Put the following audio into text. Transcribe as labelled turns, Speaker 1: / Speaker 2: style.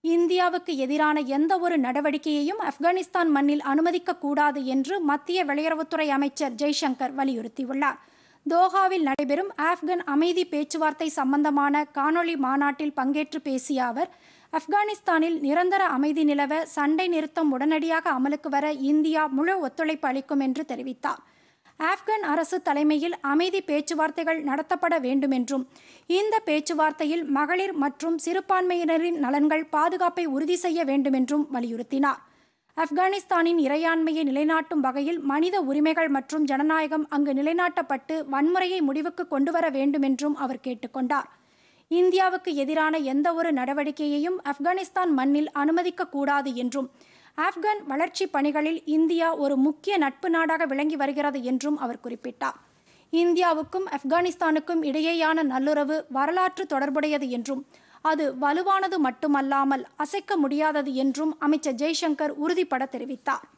Speaker 1: இந்தியாவுக்கு எதிரான எந்த ஒரு நடவடிக்கையையும் ஆப்கானிஸ்தான் மண்ணில் அனுமதிக்க கூடாது என்று மத்திய வெளியுறவுத்துறை அமைச்சர் ஜெய்சங்கர் வலியுறுத்தியுள்ளார் தோஹாவில் நடைபெறும் ஆப்கன் அமைதி பேச்சுவார்த்தை சம்பந்தமான காணொளி மாநாட்டில் பங்கேற்று பேசிய அவர் ஆப்கானிஸ்தானில் நிரந்தர அமைதி நிலவ சண்டை நிறுத்தம் உடனடியாக அமலுக்கு வர இந்தியா முழு ஒத்துழைப்பு அளிக்கும் என்று தெரிவித்தார் ஆப்கன் அரசு தலைமையில் அமைதி பேச்சுவார்த்தைகள் நடத்தப்பட வேண்டும் என்றும் இந்த பேச்சுவார்த்தையில் மகளிர் மற்றும் சிறுபான்மையினரின் நலன்கள் பாதுகாப்பை உறுதி செய்ய வேண்டும் என்றும் வலியுறுத்தினார் ஆப்கானிஸ்தானின் இறையாண்மையை நிலைநாட்டும் வகையில் மனித உரிமைகள் மற்றும் ஜனநாயகம் அங்கு நிலைநாட்டப்பட்டு வன்முறையை முடிவுக்கு கொண்டுவர வேண்டும் என்றும் அவர் கேட்டுக்கொண்டார் இந்தியாவுக்கு எதிரான எந்த ஒரு நடவடிக்கையையும் ஆப்கானிஸ்தான் மண்ணில் அனுமதிக்க கூடாது என்றும் ஆப்கான் வளர்ச்சி பணிகளில் இந்தியா ஒரு முக்கிய நட்பு நாடாக விளங்கி வருகிறது என்றும் அவர் குறிப்பிட்டார் இந்தியாவுக்கும் ஆப்கானிஸ்தானுக்கும் இடையேயான நல்லுறவு வரலாற்று தொடர்புடையது என்றும் அது வலுவானது மட்டுமல்லாமல் அசைக்க முடியாதது என்றும் அமைச்சர் ஜெய்சங்கர் உறுதிபட தெரிவித்தார்